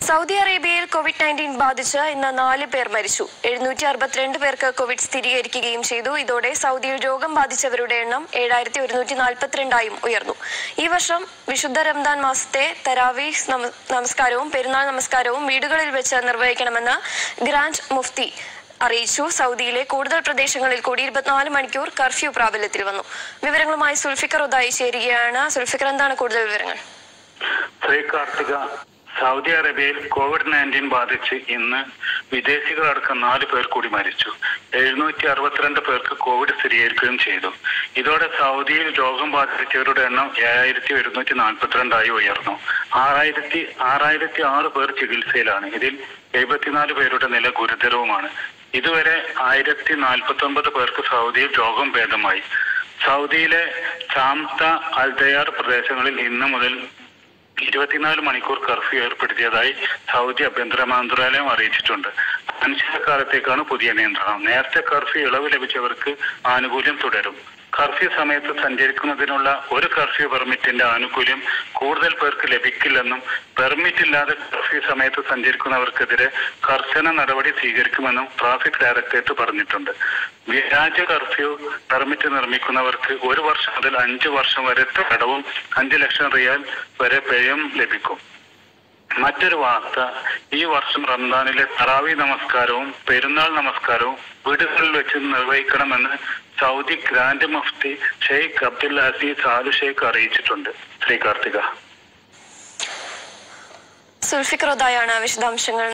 Saudi അറേബ്യയിൽ Covid nineteen ബാധിച്ച് ഇന്ന് നാല് പേർ മരിച്ചു എഴുന്നൂറ്റി അറുപത്തിരണ്ട് പേർക്ക് കോവിഡ് സ്ഥിരീകരിക്കുകയും ചെയ്തു ഇതോടെ സൗദിയിൽ രോഗം ബാധിച്ചവരുടെ എണ്ണം ഏഴായിരത്തി ഒരുന്നൂറ്റി നാൽപ്പത്തിരണ്ടായും ഉയർന്നു ഈ വർഷം വിശുദ്ധ റംദാൻ മാസത്തെ തരാവീഹ് നമ- നമസ്കാരവും പെരുന്നാൾ നമസ്കാരവും വീടുകളിൽ വെച്ച് നിർവഹിക്കണമെന്ന് ഗ്രാൻഡ് മുഫ്തി അറിയിച്ചു സൗദിയിലെ കൂടുതൽ പ്രദേശങ്ങളിൽ കൂടി ഇരുപത്തിനാല് മണിക്കൂർ കർഫ്യൂ പ്രാബല്യത്തിൽ വന്നു വിവരങ്ങളുമായി സുൽഫിക്കർ ഉദായി ചേരുകയാണ് സുൽഫിക്കർ എന്താണ് കൂടുതൽ വിവരങ്ങൾ ശ്രീ കാർത്തിക സൗദി അറേബ്യയിൽ കോവിഡ് നയൻറ്റീൻ ബാധിച്ച് ഇന്ന് വിദേശികളടക്കം നാല് പേർ കൂടി മരിച്ചു എഴുന്നൂറ്റി അറുപത്തിരണ്ട് പേർക്ക് കോവിഡ് സ്ഥിരീകരിക്കുകയും ചെയ്തു ഇതോടെ സൗദിയിൽ രോഗം ബാധിച്ചവരുടെ എണ്ണം ഏഴായിരത്തി ഒരുന്നൂറ്റി നാൽപ്പത്തിരണ്ടായി ഉയർന്നു ആറായിരത്തി ആറായിരത്തി ആറ് പേർ ചികിത്സയിലാണ് ഇതിൽ എഴുപത്തിനാല് പേരുടെ നില ഗുരുതരവുമാണ് ഇതുവരെ ആയിരത്തി നാൽപ്പത്തി ഒമ്പത് പേർക്ക് സൗദിയിൽ രോഗം ഭേദമായി സൗദിയിലെ ചാംത അൽദയാർ പ്രദേശങ്ങളിൽ ഇന്ന് മുതൽ ഇരുപത്തിനാല് മണിക്കൂർ കർഫ്യൂ ഏർപ്പെടുത്തിയതായി സൗദി ആഭ്യന്തര മന്ത്രാലയം അറിയിച്ചിട്ടുണ്ട് അനിശ്ചിതകാലത്തേക്കാണ് പുതിയ നിയന്ത്രണം നേരത്തെ കർഫ്യൂ ഇളവ് ലഭിച്ചവർക്ക് ആനുകൂല്യം തുടരും കർഫ്യൂ സമയത്ത് സഞ്ചരിക്കുന്നതിനുള്ള ഒരു കർഫ്യൂ പെർമിറ്റിന്റെ ആനുകൂല്യം കൂടുതൽ പേർക്ക് ലഭിക്കില്ലെന്നും പെർമിറ്റ് ഇല്ലാതെ കർഫ്യൂ സമയത്ത് സഞ്ചരിക്കുന്നവർക്കെതിരെ കർശന നടപടി സ്വീകരിക്കുമെന്നും ട്രാഫിക് ഡയറക്ടറേറ്റ് പറഞ്ഞിട്ടുണ്ട് വ്യാജ കർഫ്യൂ പെർമിറ്റ് നിർമ്മിക്കുന്നവർക്ക് ഒരു വർഷം മുതൽ അഞ്ചു വർഷം വരെ തടവും അഞ്ചു ലക്ഷം റിയാൽ വരെ പിഴയും ലഭിക്കും മറ്റൊരു വാർത്ത ഈ വർഷം റംദാനിലെ തറാവി നമസ്കാരവും പെരുന്നാൾ നമസ്കാരവും വീടുകളിൽ വെച്ച് നിർവഹിക്കണമെന്ന് Saudi grand mufti Sheikh Abdul Aziz Al Sheikh അറിയിച്ചിട്ടുണ്ട് ശ്രീ കാർത്തിക സുൽഫിക്കർ ഉദായാണ് വിശദാംശങ്ങൾ